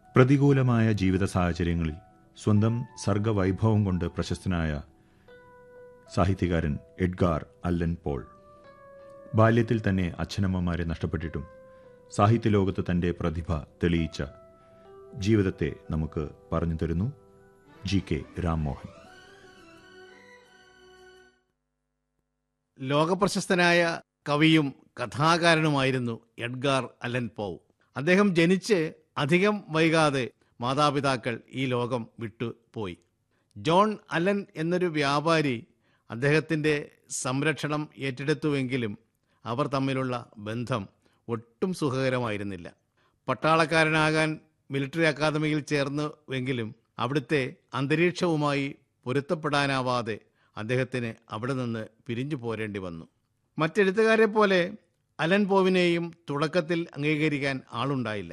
പ്രതികൂലമായ ജീവിത സാഹചര്യങ്ങളിൽ സ്വന്തം സർഗവൈഭവം കൊണ്ട് പ്രശസ്തനായ സാഹിത്യകാരൻ എഡ്ഗാർ അല്ലൻ പോൾ ബാല്യത്തിൽ തന്നെ അച്ഛനമ്മമാരെ നഷ്ടപ്പെട്ടിട്ടും സാഹിത്യലോകത്ത് തന്റെ പ്രതിഭ തെളിയിച്ച ജീവിതത്തെ നമുക്ക് പറഞ്ഞു തരുന്നു ജി കെ രാംമോഹൻ ലോകപ്രശസ്തനായ കവിയും കഥാകാരനുമായിരുന്നു എഡ്ഗാർ അലൻ പൗ അദ്ദേഹം ജനിച്ച് അധികം വൈകാതെ മാതാപിതാക്കൾ ഈ ലോകം വിട്ടുപോയി ജോൺ അലൻ എന്നൊരു വ്യാപാരി അദ്ദേഹത്തിൻ്റെ സംരക്ഷണം ഏറ്റെടുത്തുവെങ്കിലും അവർ തമ്മിലുള്ള ബന്ധം ഒട്ടും സുഖകരമായിരുന്നില്ല പട്ടാളക്കാരനാകാൻ മിലിറ്ററി അക്കാദമിയിൽ ചേർന്നുവെങ്കിലും അവിടുത്തെ അന്തരീക്ഷവുമായി പൊരുത്തപ്പെടാനാവാതെ അദ്ദേഹത്തിന് അവിടെ നിന്ന് പിരിഞ്ഞു പോരേണ്ടി വന്നു മറ്റെഴുത്തുകാരെ പോലെ അലൻ പോവിനെയും തുടക്കത്തിൽ അംഗീകരിക്കാൻ ആളുണ്ടായില്ല